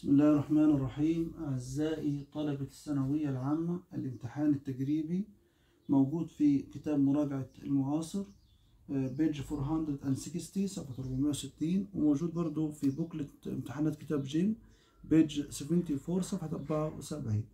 بسم الله الرحمن الرحيم أعزائي طلبة الثانوية العامة الامتحان التجريبي موجود في كتاب مراجعة المعاصر بيج 460 صفحة 460 وموجود برضو في بوكلت امتحانات كتاب جيم بيج 74 صفحة 74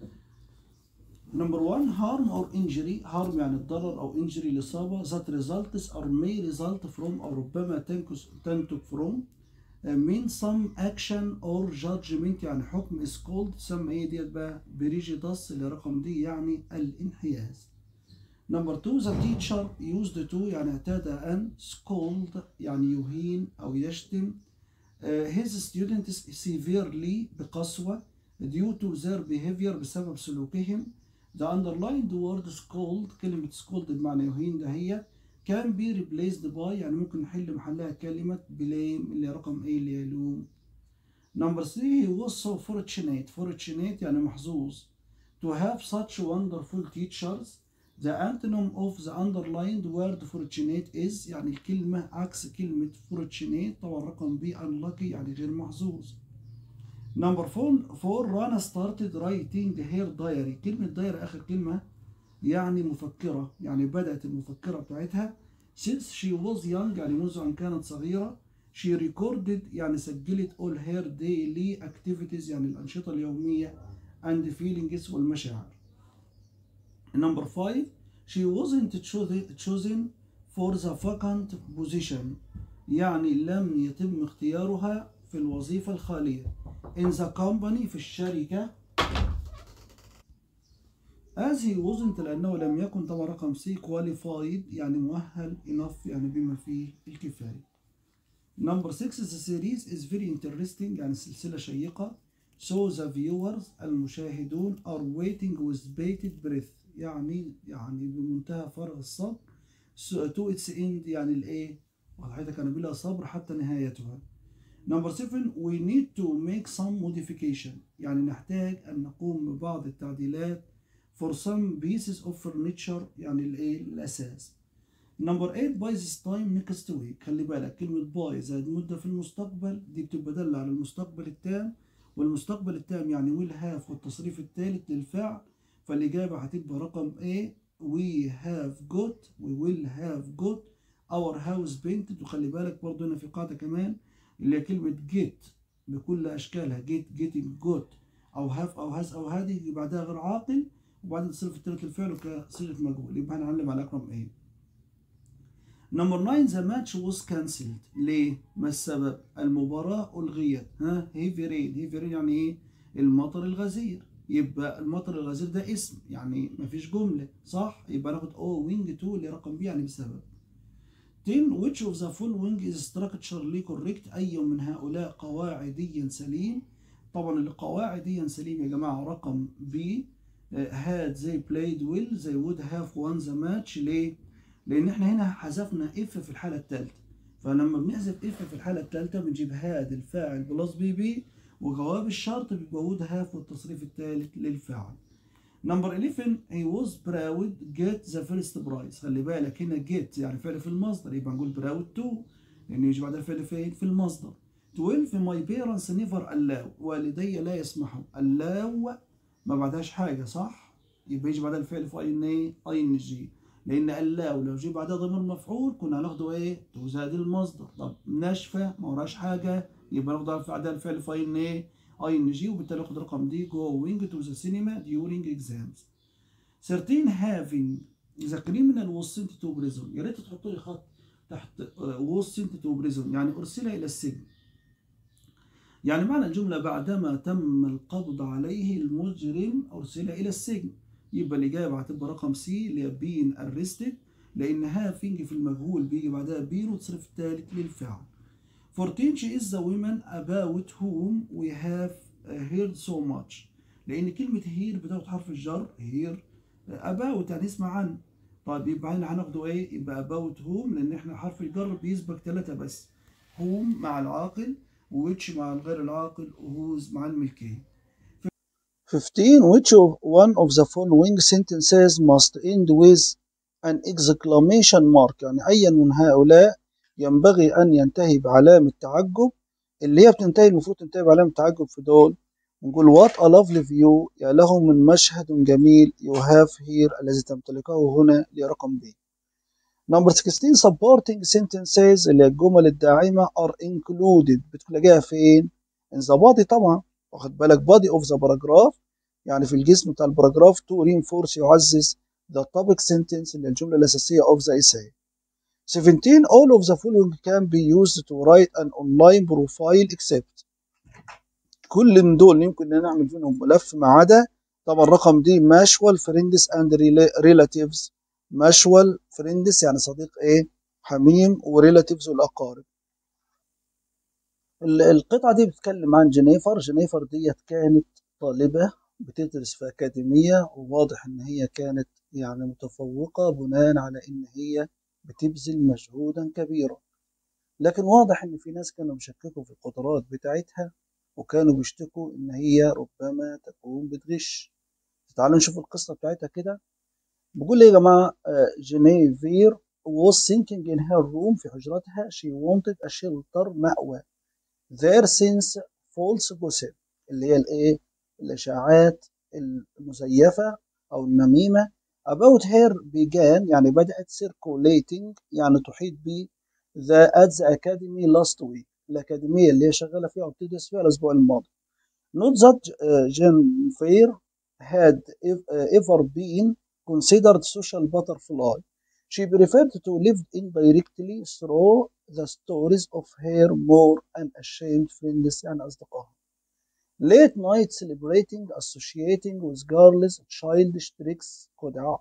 نمبر 1 harm or injury harm يعني الضرر أو injury الإصابة that results or may result from أو ربما تنكس تنتج from من some action or judgment يعني حكم is called تسمى ايه ديت بقى بريجيدس اللي رقم دي يعني الانحياز نمبر 2 the teacher used to يعني اعتاد ان scold يعني يهين او يشتم uh, his students severely بقسوة due to their behavior بسبب سلوكهم the underlined word scold كلمة scold بمعنى يهين ده هي can be replaced by يعني ممكن نحل محلها كلمة blame اللي رقم ايه اللي يلوم number 3 he was so fortunate fortunate يعني محظوظ to have such wonderful teachers the antonym of the underlined word fortunate is يعني الكلمة عكس كلمة fortunate طبعا رقم B unlucky يعني غير محظوظ number 4 4 Rana started writing her diary كلمة diary آخر كلمة يعني مفكرة يعني بدأت المفكرة بتاعتها since she was young يعني منذ أن كانت صغيرة she recorded يعني سجلت all her daily activities يعني الأنشطة اليومية and feelings والمشاعر number five she wasn't chosen for the vacant position يعني لم يتم اختيارها في الوظيفة الخالية in the company في الشركة as he wasn't لأنه لم يكن طبعا رقم C qualified يعني مؤهل enough يعني بما فيه الكفاية. Number 6 the series is very interesting يعني سلسلة شيقة. So the viewers المشاهدون are waiting with bated breath يعني يعني بمنتهى فرغ الصبر so to its end يعني الايه؟ وحضرتك كان بلا صبر حتى نهايتها. Number 7 we need to make some modification يعني نحتاج أن نقوم ببعض التعديلات for some pieces of furniture يعني الايه الاساس نمبر 8 by this time next week خلي بالك كلمة باي زائد مدة في المستقبل دي بتبقى دالة على المستقبل التام والمستقبل التام يعني will have والتصريف الثالث للفعل فالإجابة هتبقى رقم A we have got we will have got our house painted وخلي بالك برضه هنا في قاعدة كمان اللي هي كلمة get بكل أشكالها get getting got أو have أو has أو هذه بعدها غير عاقل وبعدين تصرف الثالث الفعل كصيغه مجهول يبقى هنعلم على رقم ايه نمبر 9 ذا ماتش واز كانسلد ليه؟ ما السبب؟ المباراة ألغيت ها هيفي رين هيفي رين يعني ايه؟ المطر الغزير يبقى المطر الغزير ده اسم يعني مفيش جملة صح؟ يبقى ناخد او وينج 2 اللي رقم بي يعني بسبب 10 which of the following is structurally correct أي من هؤلاء قواعديا سليم طبعا اللي قواعديا سليم يا جماعة رقم بي had they played well they would have won the match ليه؟ لأن احنا هنا حذفنا if في الحالة الثالثة فلما بنحذف if في الحالة الثالثة بنجيب had الفاعل بلس بي بي وجواب الشرط بيبقى would have والتصريف الثالث للفاعل. نمبر 11 he was proud get the first prize خلي بالك هنا get يعني فعل في المصدر يبقى نقول proud to لأن يجي بعدها الفعل فين؟ في المصدر. 12 my parents never allow والدي لا يسمحوا allow ما بعدهاش حاجة صح؟ يبقى يجي بعدها الفعل في اي ان ايه؟ اي ان جي لأن ألا ولو جه بعدها ضمير مفعول كنا هناخده ايه؟ تو زائد المصدر طب ناشفة ما وراش حاجة يبقى ناخد بعدها الفعل في اي ان ايه؟ اي ان جي وبالتالي ناخد رقم دي going to the cinema during exams 13 having the criminal was sent to prison يا ريت تحطوا لي خط تحت was sent to prison يعني أرسل إلى السجن يعني معنى الجملة بعدما تم القبض عليه المجرم أرسل إلى السجن يبقى الإجابة هتبقى رقم سي اللي هي بين arrested لأن هافينج في المجهول بيجي بعدها بين وتصرف الثالث للفعل 14 she is the woman about whom we have heard so much لأن كلمة hear بتاخد حرف الجر hear about يعني اسمع عن طيب يبقى هنا هناخده ايه؟ يبقى about whom لأن احنا حرف الجر بيسبق ثلاثة بس whom مع العاقل which مع الغير العاقل whose مع الملكية 15 which of one of the following sentences must end with an exclamation mark يعني أي من هؤلاء ينبغي أن ينتهي بعلامة تعجب اللي هي بتنتهي المفروض تنتهي بعلامة تعجب في دول نقول what a lovely view يا له من مشهد جميل you have here الذي تمتلكه هنا لرقم B Number 16 supporting sentences اللي هي الجمل الداعمة are included بتلاقيها فين؟ in the body طبعا واخد بالك body of the paragraph يعني في الجسم بتاع الباراجراف to reinforce يعزز the topic sentence اللي هي الجملة الأساسية of the essay 17 all of the following can be used to write an online profile except كل من دول يمكن ان نعمل فيهم ملف ما عدا طبعا رقم دي ماشوال فريندس اند ريلاتيفز ماشوال فريندس يعني صديق ايه حميم وريلاتيفز والاقارب القطعة دي بتتكلم عن جينيفر جينيفر ديت كانت طالبة بتدرس في أكاديمية وواضح إن هي كانت يعني متفوقة بناء على إن هي بتبذل مجهودا كبيرا لكن واضح إن في ناس كانوا بيشككوا في القدرات بتاعتها وكانوا بيشتكوا إن هي ربما تكون بتغش تعالوا نشوف القصة بتاعتها كده بقول لي يا جماعة جينيفير was thinking in her room في حجرتها she wanted a shelter مأوى there since false gossip اللي هي الايه الاشاعات المزيفة او النميمة about her began يعني بدأت circulating يعني تحيط ب the at the academy last week الأكاديمية اللي هي شغالة فيها وبتدرس فيها الأسبوع الماضي not that uh, Jennifer had ever been considered social butterfly she preferred to live indirectly through the stories of her more unashamed friends and أصدقائها late night celebrating associating with girls childish tricks خدعة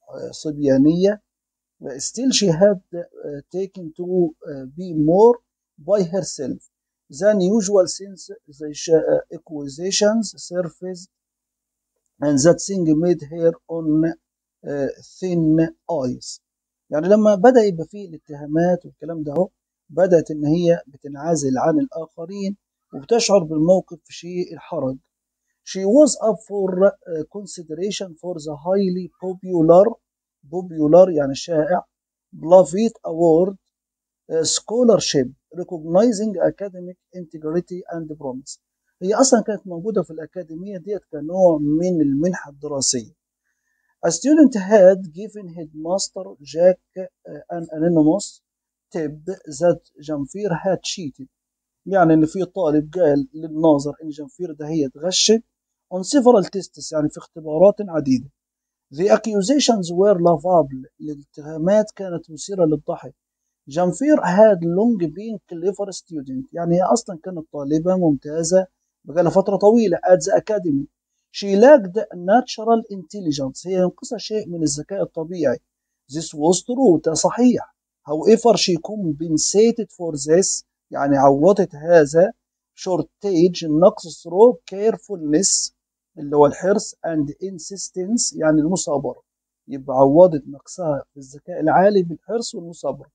صبيانية still she had uh, taken to uh, be more by herself than usual since the uh, accusations surfaced and that thing made her on uh, thin ice يعني لما بدأ يبقى فيه الاتهامات والكلام ده هو بدأت إن هي بتنعزل عن الآخرين وبتشعر بالموقف في شيء الحرج She was up for uh, consideration for the highly popular popular يعني شائع Blavit Award uh, scholarship recognizing academic integrity and promise هي أصلا كانت موجودة في الأكاديمية ديت كنوع من المنحة الدراسية A student had given headmaster Jack uh, an anonymous tip that Jamfir had cheated يعني ان في طالب قال للناظر ان جنفير ده هي اتغشت on several tests يعني في اختبارات عديدة the accusations were laughable الاتهامات كانت مثيرة للضحك جنفير had long been clever student يعني هي اصلا كانت طالبة ممتازة بقالها فترة طويلة at the academy she lacked natural intelligence هي ينقصها شيء من الذكاء الطبيعي this was true ده صحيح however she compensated for this يعني عوضت هذا shortage النقص through carefulness اللي هو الحرص and insistence يعني المثابرة يبقى عوضت نقصها في الذكاء العالي بالحرص والمثابرة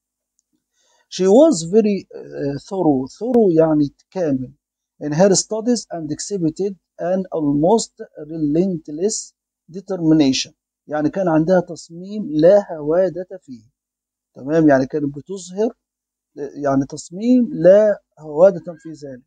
she was very uh, thorough thorough يعني كامل in her studies and exhibited an almost relentless determination يعني كان عندها تصميم لا هوادة فيه تمام يعني كانت بتظهر يعني تصميم لا هوادة في ذلك.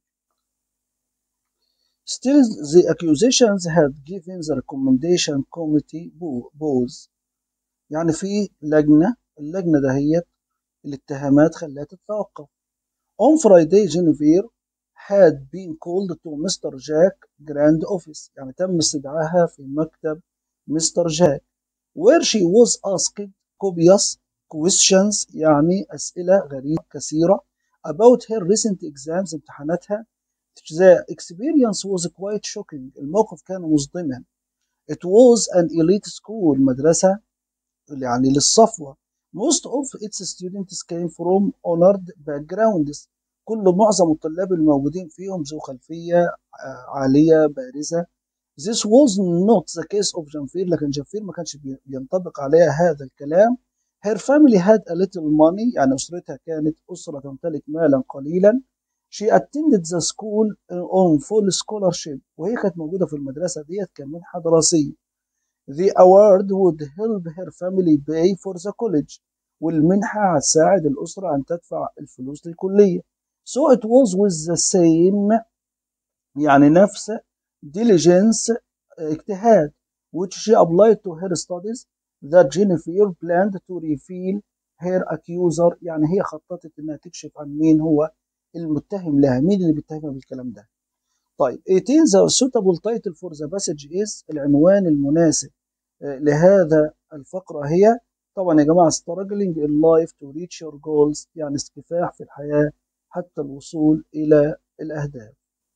Still the accusations had given the recommendation committee pause. يعني في لجنة اللجنة دهيت الاتهامات خلاها تتوقف. On Friday Genevieve had been called to Mr. Jack Grand Office يعني تم استدعائها في مكتب مستر جاك where she was asked copious questions يعني أسئلة غريبة كثيرة about her recent exams امتحاناتها the experience was quite shocking الموقف كان مصدما it was an elite school مدرسة يعني للصفوة most of its students came from honored backgrounds كل معظم الطلاب الموجودين فيهم ذو خلفية عالية بارزة This was not the case of جنفير لكن جنفير ما كانش بينطبق عليها هذا الكلام Her family had a little money يعني أسرتها كانت أسرة تمتلك مالا قليلا She attended the school on full scholarship وهي كانت موجودة في المدرسة ديت كمنحة دراسية The award would help her family pay for the college والمنحة هتساعد الأسرة أن تدفع الفلوس للكلية so it was with the same يعني نفس diligence اجتهاد which she applied to her studies that Jennifer planned to reveal her accuser يعني هي خططت انها تكشف عن مين هو المتهم لها مين اللي بيتهمها بالكلام ده طيب 18 the suitable title for the passage is العنوان المناسب لهذا الفقرة هي طبعا يا جماعة struggling in life to reach your goals يعني استكفاح في الحياة حتى الوصول إلى الأهداف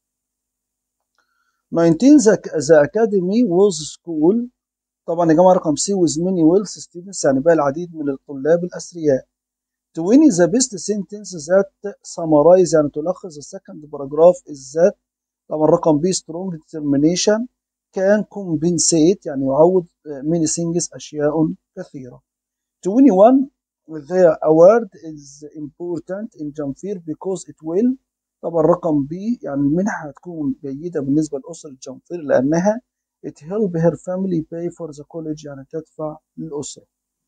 19 the, the academy was school طبعا يا جماعة رقم C with many wealth students يعني بقى العديد من الطلاب الأثرياء 20 the best sentence that summarize يعني تلخص the second paragraph is that طبعا رقم B strong determination can compensate يعني يعوض many things أشياء كثيرة 21 the award is important in Jamfir because it will طبعا رقم B يعني المنحة هتكون جيدة بالنسبة لأسرة جمفير لأنها it help her family pay for the college يعني تدفع للأسرة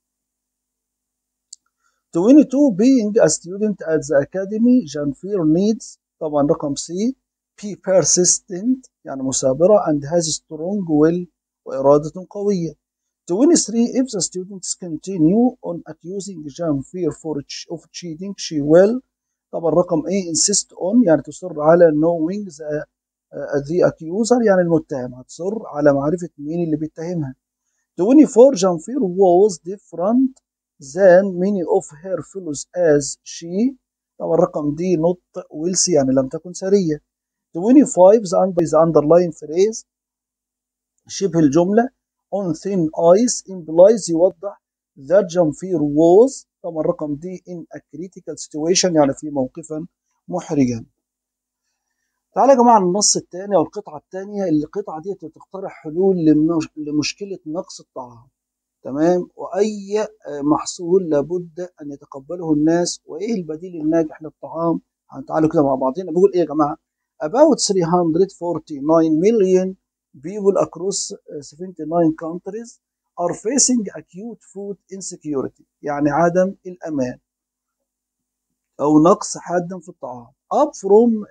22 being a student at the academy Jamfir needs طبعا رقم C be persistent يعني مثابرة and has strong will وإرادة قوية 23 if the students continue on accusing Jamfir for of cheating she will طبعا رقم A insist on يعني تصر على knowing the, uh, the accuser يعني المتهم هتصر على معرفة مين اللي بيتهمها 24 Jamfir was different than many of her fellows as she طبعا رقم D not will see يعني لم تكن سرية 25 the, under, the underlying phrase شبه الجملة on thin ice implies يوضح that Jamfir was طبعا رقم دي in a critical situation يعني في موقفا محرجا تعالى يا جماعة النص الثاني أو القطعة الثانية القطعة دي بتقترح حلول لمشكلة نقص الطعام تمام وأي محصول لابد أن يتقبله الناس وإيه البديل الناجح للطعام تعالوا كده مع بعضنا بقول إيه يا جماعة about 349 million people across 79 countries are facing acute food insecurity يعني عدم الأمان أو نقص حاد في الطعام up from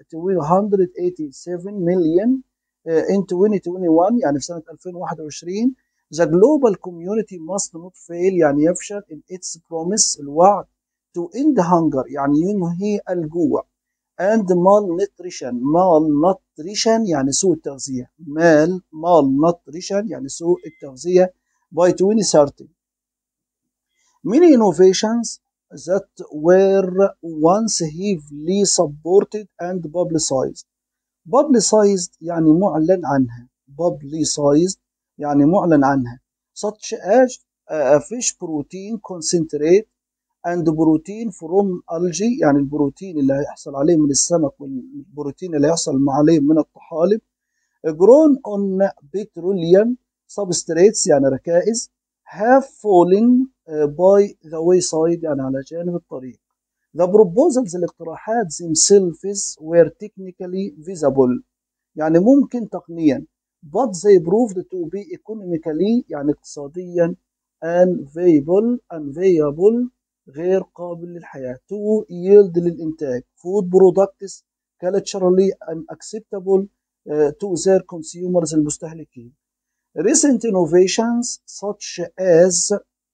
287 million in 2021 يعني في سنة 2021 the global community must not fail يعني يفشل in its promise الوعد to end hunger يعني ينهي الجوع and malnutrition malnutrition يعني سوء التغذية mal malnutrition يعني سوء التغذية by 2030. Many innovations that were once heavily supported and publicized. Publicized يعني معلن عنها. Publicized يعني معلن عنها. Such as a fish protein concentrate and protein from algae يعني البروتين اللي هيحصل عليه من السمك والبروتين اللي هيحصل عليه من الطحالب. Grown on petroleum substrates يعني ركائز have fallen by the wayside يعني على جانب الطريق. The proposals الاقتراحات themselves were technically visible يعني ممكن تقنيا but they proved to be economically يعني اقتصاديا unviable unviable غير قابل للحياة to yield للإنتاج food products culturally unacceptable to their consumers المستهلكين recent innovations such as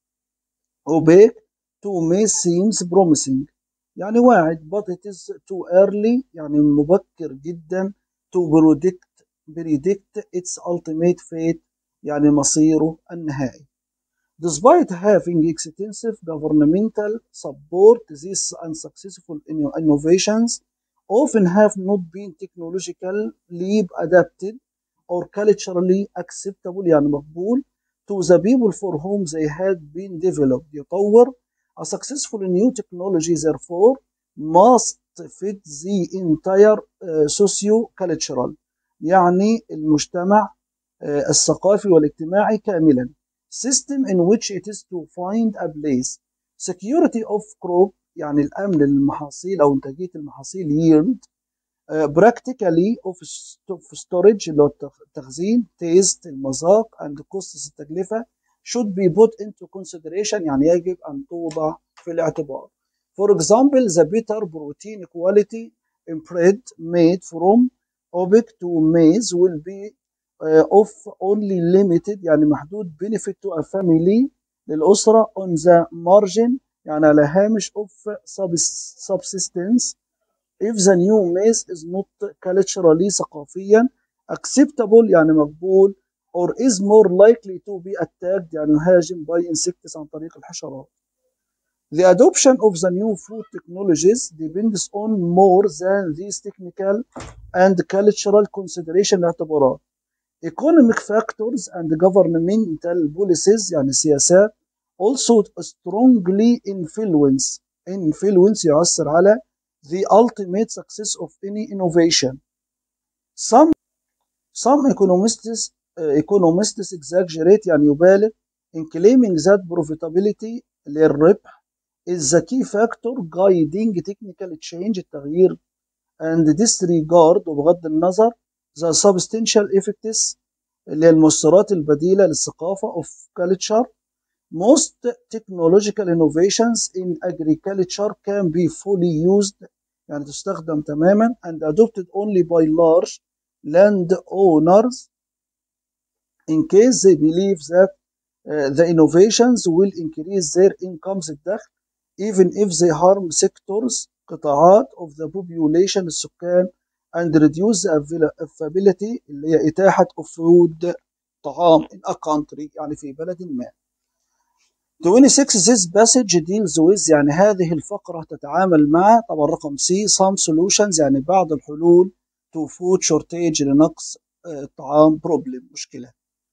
opaque to may seems promising يعني واعد but it is too early يعني مبكر جدا to predict predict its ultimate fate يعني مصيره النهائي Despite having extensive governmental support, these unsuccessful innovations often have not been technologically adapted or culturally acceptable يعني مقبول to the people for whom they had been developed يطور a successful new technology therefore must fit the entire uh, socio-cultural يعني المجتمع uh, الثقافي والاجتماعي كاملا system in which it is to find a place security of crop يعني الأمن للمحاصيل أو إنتاجية المحاصيل yield uh, practically of, of storage اللي هو التخزين taste المذاق and costs التكلفة should be put into consideration يعني يجب أن توضع في الاعتبار for example the better protein quality bread made from opic to maize will be uh, of only limited يعني محدود benefit to a family للأسرة on the margin يعني على هامش of subs- subsistence if the new maize is not culturally ثقافيا acceptable يعني مقبول or is more likely to be attacked يعني يهاجم by insects عن طريق الحشرات. The adoption of the new food technologies depends on more than these technical and cultural consideration اعتبارات. Economic factors and governmental policies يعني سياسات also strongly influence influence يؤثر على the ultimate success of any innovation. Some some economists uh, economists exaggerate يعني يبالغ in claiming that profitability اللي هي الربح is the key factor guiding technical change التغيير and disregard وبغض النظر the substantial effects اللي هي المؤثرات البديلة للثقافة of culture most technological innovations in agriculture can be fully used يعني تستخدم تماما and adopted only by large landowners in case they believe that uh, the innovations will increase their incomes الدخل even if they harm sectors قطاعات of the population السكان and reduce the availability اللي هي إتاحة of food طعام in a country يعني في بلد ما 26 this passage deals with يعني هذه الفقرة تتعامل مع طبعا رقم C some solutions يعني بعض الحلول to food shortage لنقص الطعام problem مشكلة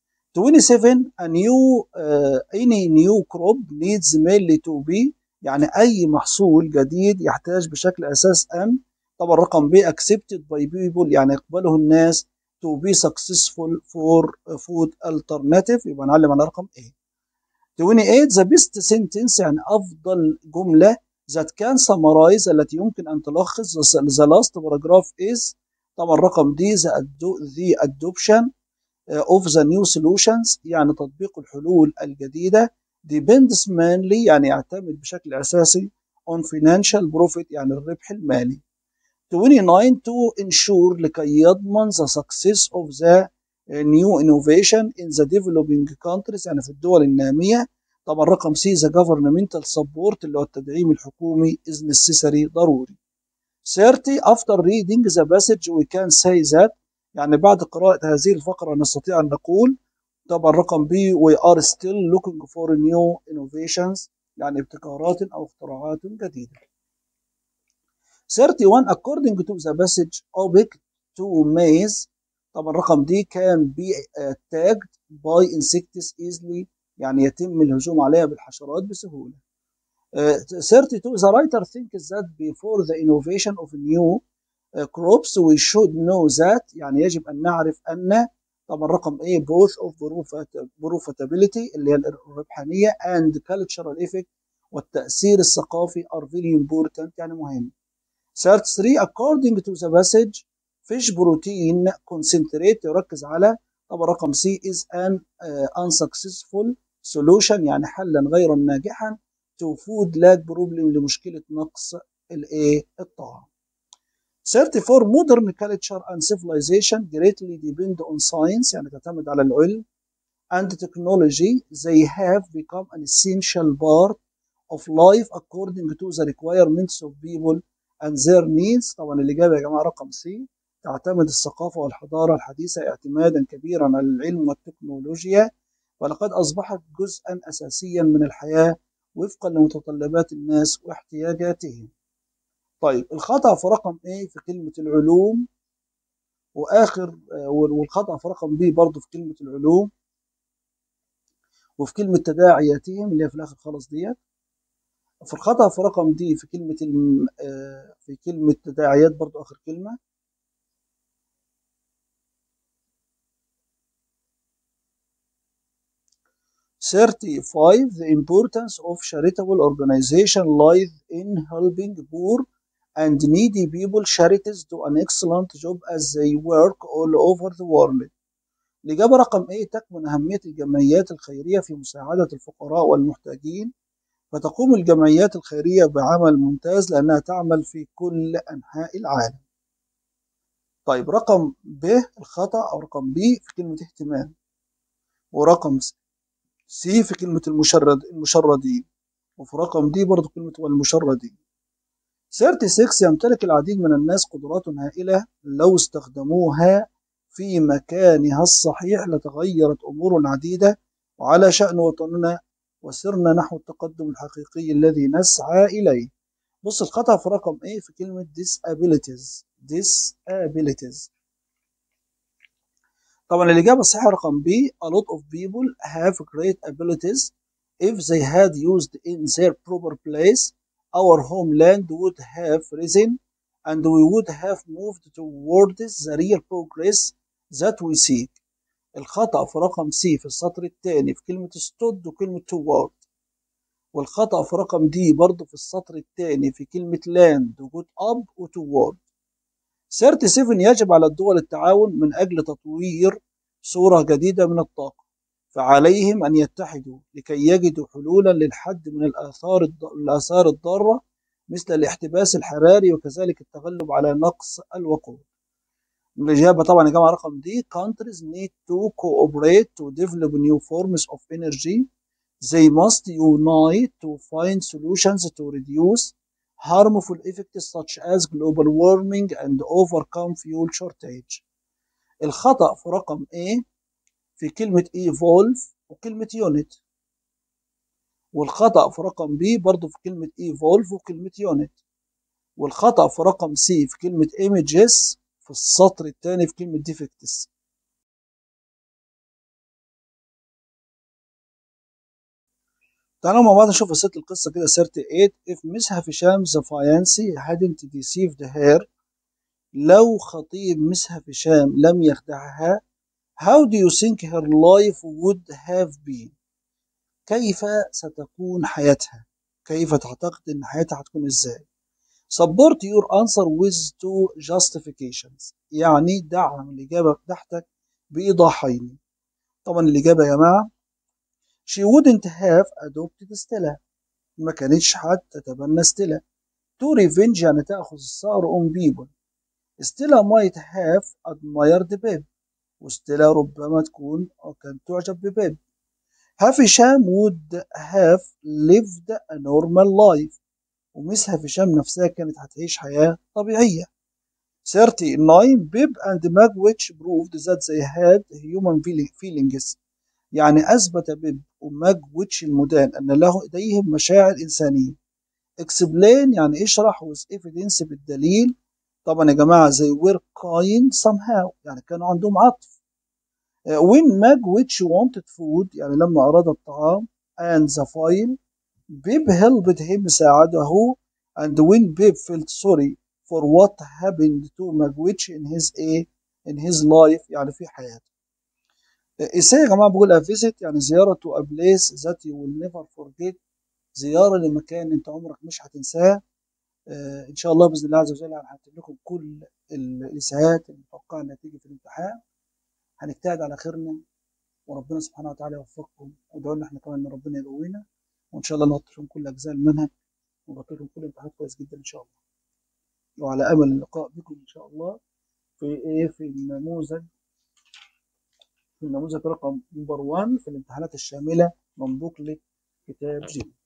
27 a new uh, any new crop needs mainly to be يعني أي محصول جديد يحتاج بشكل أساس أن طبعا رقم B accepted by people يعني يقبله الناس to be successful for food alternative يبقى نعلم على رقم A 28 the best sentence يعني أفضل جملة that can summarize التي يمكن أن تلخص the last paragraph is طبعا رقم D the, the adoption of the new solutions يعني تطبيق الحلول الجديدة depends mainly يعني يعتمد بشكل أساسي on financial profit يعني الربح المالي 29 to ensure لكي يضمن the success of the new innovation in the developing countries يعني في الدول النامية طبعا رقم سي the governmental support اللي هو التدعيم الحكومي is necessary ضروري 30 after reading the passage we can say that يعني بعد قراءة هذه الفقرة نستطيع أن نقول طبعا رقم بي we are still looking for new innovations يعني ابتكارات أو اختراعات جديدة 31 according to the passage OPEC to maize طبعا رقم دي can be attacked by insects easily يعني يتم الهجوم عليها بالحشرات بسهولة. Uh, 32 the writer thinks that before the innovation of new uh, crops we should know that يعني يجب أن نعرف أن طبعا رقم A both of profitability اللي هي الربحانية and cultural effect والتأثير الثقافي are very important يعني مهم. 33 according to the passage fish protein concentrate يركز على طبعا رقم C is an uh, unsuccessful solution يعني حلا غير ناجحا to food lag problem لمشكلة نقص الايه الطعام. 34 modern culture and civilization greatly depend on science يعني تعتمد على العلم and technology they have become an essential part of life according to the requirements of people and their needs طبعا الإجابة يا جماعة رقم سي تعتمد الثقافة والحضارة الحديثة اعتمادا كبيرا على العلم والتكنولوجيا ولقد أصبحت جزءا أساسيا من الحياة وفقا لمتطلبات الناس واحتياجاتهم طيب الخطأ في رقم A في كلمة العلوم وآخر والخطأ في رقم B برضه في كلمة العلوم وفي كلمة تداعياتهم اللي هي في الآخر خالص ديت في الخطأ في رقم دي في كلمة الم... في كلمة تداعيات برضو آخر كلمة Thirty-five, the importance of charitable organization lies in helping poor and needy people. Charities do an excellent job as they work all over the world. الإجابة رقم A تكمن أهمية الجمعيات الخيرية في مساعدة الفقراء والمحتاجين فتقوم الجمعيات الخيرية بعمل ممتاز لأنها تعمل في كل أنحاء العالم طيب رقم ب الخطأ أو رقم ب في كلمة اهتمام ورقم سي في كلمة المشرد المشردين وفي رقم دي برضو كلمة والمشردين 36 يمتلك العديد من الناس قدرات هائلة لو استخدموها في مكانها الصحيح لتغيرت أمور عديدة وعلى شأن وطننا وسرنا نحو التقدم الحقيقي الذي نسعى إليه بص الخطأ في رقم A في كلمة disabilities disabilities طبعا الإجابة الصحيحة رقم B a lot of people have great abilities if they had used in their proper place our homeland would have risen and we would have moved towards the real progress that we seek الخطأ في رقم C في السطر الثاني في كلمة stood وكلمة toward والخطأ في رقم D برضه في السطر الثاني في كلمة land وجود up وtoward 37 يجب على الدول التعاون من أجل تطوير صورة جديدة من الطاقة فعليهم أن يتحدوا لكي يجدوا حلولا للحد من الآثار الآثار الضارة مثل الاحتباس الحراري وكذلك التغلب على نقص الوقود الإجابة طبعا يا جماعة رقم دي countries need to cooperate to develop new forms of energy they must unite to find solutions to reduce harmful effects such as global warming and overcome fuel shortage الخطأ في رقم A في كلمة evolve وكلمة unit والخطأ في رقم B برضو في كلمة evolve وكلمة unit والخطأ في رقم C في كلمة images في السطر الثاني في كلمة defects تعالوا مع بعض نشوف ست القصة كده 38 if Miss هشام the fiancé hadn't deceived her لو خطيب مس هشام لم يخدعها how do you think her life would have been كيف ستكون حياتها كيف تعتقد ان حياتها هتكون ازاي support your answer with two justifications يعني دعم الإجابة بتاعتك بإيضاحين طبعا الإجابة يا جماعة she wouldn't have adopted Stella ما كانتش هتتبنى ستيلا to revenge يعني تأخذ الثأر on people ستيلا might have admired بيب وستيلا ربما تكون أو كانت تعجب ببيب هافشام would have lived a normal life ومس هافشام نفسها كانت هتعيش حياة طبيعية 39 بيب and ماجويتش proved that they had human feelings يعني أثبت بيب وماجويتش المدان أن له لديهم مشاعر إنسانية explain يعني اشرح with evidence بالدليل طبعا يا جماعة they were kind somehow يعني كانوا عندهم عطف when Magwitch wanted food يعني لما أراد الطعام and the file Bib helped him ساعده and when Bib felt sorry for what happened to Magwitch in his a in his life يعني في حياته ازاي يا جماعة بقول a visit يعني زيارة to a place that you will never forget زيارة لمكان انت عمرك مش هتنساه آه ان شاء الله باذن الله عز وجل هنحط لكم كل الاسهات المتوقعه انها تيجي في الامتحان هنجتهد على خيرنا وربنا سبحانه وتعالى يوفقكم وادعوا لنا احنا كمان ان ربنا يقوينا وان شاء الله نغطي لكم كل اجزاء المنهج ونغطي لكم كل الامتحانات كويس جدا ان شاء الله وعلى امل اللقاء بكم ان شاء الله في ايه في النموذج في النموذج رقم نمبر 1 في الامتحانات الشامله من بوكلت كتاب جيم